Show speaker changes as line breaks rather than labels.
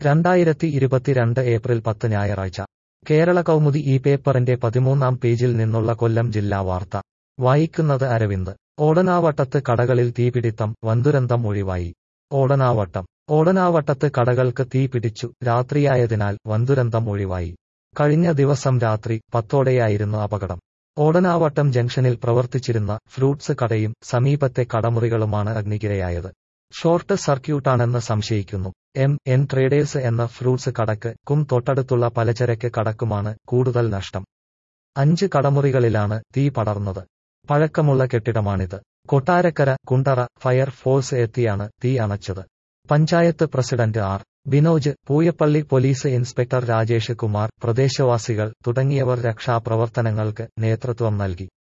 രണ്ടായിരത്തി ഇരുപത്തിരണ്ട് ഏപ്രിൽ പത്ത് ഞായറാഴ്ച കേരള കൗമുദി ഈ പേപ്പറിന്റെ പതിമൂന്നാം പേജിൽ നിന്നുള്ള കൊല്ലം ജില്ലാ വാർത്ത വായിക്കുന്നത് അരവിന്ദ് ഓടനാവട്ടത്ത് കടകളിൽ തീപിടിത്തം വൻദുരന്തം ഒഴിവായി ഓടനാവട്ടം ഓടനാവട്ടത്ത് കടകൾക്ക് തീ പിടിച്ചു രാത്രിയായതിനാൽ വൻദുരന്തം ഒഴിവായി കഴിഞ്ഞ ദിവസം രാത്രി പത്തോടെയായിരുന്നു അപകടം ഓടനാവട്ടം ജംഗ്ഷനിൽ പ്രവർത്തിച്ചിരുന്ന ഫ്രൂട്ട്സ് കടയും സമീപത്തെ കടമുറികളുമാണ് അഗ്നിക്കിരയായത് ഷോർട്ട് സർക്യൂട്ടാണെന്ന് സംശയിക്കുന്നു എം എൻ ട്രേഡേഴ്സ് എന്ന ഫ്രൂട്ട്സ് കടക്ക് കും തൊട്ടടുത്തുള്ള പലചരക്ക് കടക്കുമാണ് കൂടുതൽ നഷ്ടം അഞ്ച് കടമുറികളിലാണ് തീ പടർന്നത് പഴക്കമുള്ള കെട്ടിടമാണിത് കൊട്ടാരക്കര കുണ്ടറ ഫയർ ഫോഴ്സ് എത്തിയാണ് തീ അണച്ചത് panchayat president R Binoj Pooyappally police inspector Rajesh Kumar പ്രദേശവാസികൾ തുടങ്ങിയവർ രക്ഷാപ്രവർത്തനങ്ങൾക്ക് നേതൃത്വം നൽകി